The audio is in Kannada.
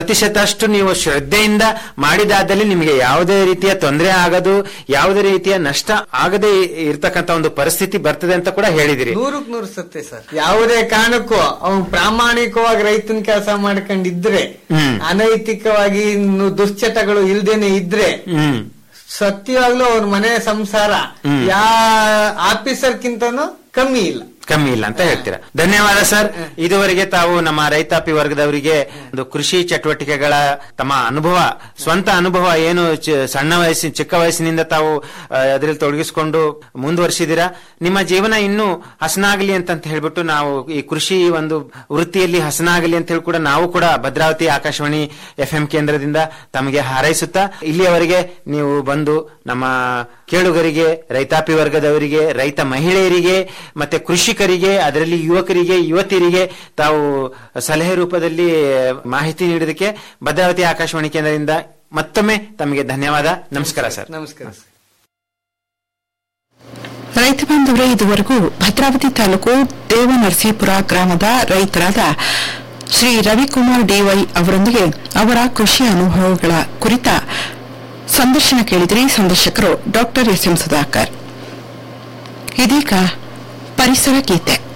ಪ್ರತಿಶತಷ್ಟು ನೀವು ಶ್ರದ್ಧೆಯಿಂದ ಮಾಡಿದಾದಲ್ಲಿ ನಿಮಗೆ ಯಾವುದೇ ರೀತಿಯ ತೊಂದರೆ ಆಗದು ಯಾವುದೇ ರೀತಿಯ ನಷ್ಟ ಆಗದೆ ಇರ್ತಕ್ಕಂತ ಒಂದು ಪರಿಸ್ಥಿತಿ ಬರ್ತದೆ ಅಂತ ಕೂಡ ಹೇಳಿದಿರಿ ನೂರಕ್ ನೂರು ಸತ್ಯ ಸರ್ ಯಾವುದೇ ಕಾರಣಕ್ಕೂ ಅವನು ಪ್ರಾಮಾಣಿಕವಾಗಿ ರೈತನ ಕೆಲಸ ಮಾಡ್ಕೊಂಡಿದ್ರೆ ಹ್ಮ್. ಅನೈತಿಕವಾಗಿ ಇನ್ನು ದುಶ್ಚಟಗಳು ಇಲ್ದೇನೆ ಇದ್ರೆ ಹ್ಮ್ ಸತ್ಯವಾಗ್ಲೂ ಅವ್ರ ಮನೆ ಸಂಸಾರ ಹ್ಮ್. ಯಾ ಆಫೀಸರ್ಗಿಂತನೂ ಕಮ್ಮಿ ಇಲ್ಲ ಕಮ್ಮಿ ಇಲ್ಲ ಅಂತ ಹೇಳ್ತೀರಾ ಧನ್ಯವಾದ ಸರ್ ಇದುವರೆಗೆ ತಾವು ನಮ್ಮ ರೈತಾಪಿ ವರ್ಗದವರಿಗೆ ಒಂದು ಕೃಷಿ ಚಟುವಟಿಕೆಗಳ ತಮ್ಮ ಅನುಭವ ಸ್ವಂತ ಅನುಭವ ಏನು ಚ- ಸಣ್ಣ ವಯಸ್ಸಿನ ಚಿಕ್ಕ ವಯಸ್ಸಿನಿಂದ ತಾವು ಅದರಲ್ಲಿ ತೊಡಗಿಸಿಕೊಂಡು ಮುಂದುವರಿಸಿದಿರಾ ನಿಮ್ಮ ಜೀವನ ಇನ್ನೂ ಹಸನಾಗಲಿ ಅಂತ ಹೇಳ್ಬಿಟ್ಟು ನಾವು ಈ ಕೃಷಿ ಒಂದು ವೃತ್ತಿಯಲ್ಲಿ ಹಸನಾಗಲಿ ಅಂತ ಹೇಳಿ ಕೂಡ ನಾವು ಕೂಡ ಭದ್ರಾವತಿ ಆಕಾಶವಾಣಿ ಎಫ್ ಎಂ ಕೇಂದ್ರದಿಂದ ತಮಗೆ ಹಾರೈಸುತ್ತಾ ಇಲ್ಲಿಯವರೆಗೆ ನೀವು ಬಂದು ನಮ್ಮ ಕೇಳುಗರಿಗೆ ರೈತಾಪಿ ವರ್ಗದವರಿಗೆ ರೈತ ಮಹಿಳೆಯರಿಗೆ ಮತ್ತೆ ಕೃಷಿಕರಿಗೆ ಅದರಲ್ಲಿ ಯುವಕರಿಗೆ ಯುವತಿಯರಿಗೆ ತಾವು ಸಲಹೆ ರೂಪದಲ್ಲಿ ಮಾಹಿತಿ ನೀಡೋದಕ್ಕೆ ಭದ್ರಾವತಿ ಆಕಾಶವಾಣಿ ಕೇಂದ್ರದಿಂದ ಮತ್ತೊಮ್ಮೆ ತಮಗೆ ಧನ್ಯವಾದ ನಮಸ್ಕಾರ ಸರ್ ನಮಸ್ಕಾರ ಸರ್ ರೈತ ಬಾಂಧವರೇ ಇದುವರೆಗೂ ಭದ್ರಾವತಿ ತಾಲೂಕು ದೇವನರಸೀಪುರ ಗ್ರಾಮದ ರೈತರಾದ ಶ್ರೀ ರವಿಕುಮಾರ್ ಡಿವೈ ಅವರೊಂದಿಗೆ ಅವರ ಕೃಷಿ ಅನುಭವಗಳ ಕುರಿತ ಸಂದರ್ಶನ ಕೇಳಿದ್ರಿ ಸಂದರ್ಶಕರು ಡಾಕ್ಟರ್ ಎಸ್ ಎಂ ಸುಧಾಕರ್ ಇದೀಗ ಪರಿಸರ ಗೀತೆ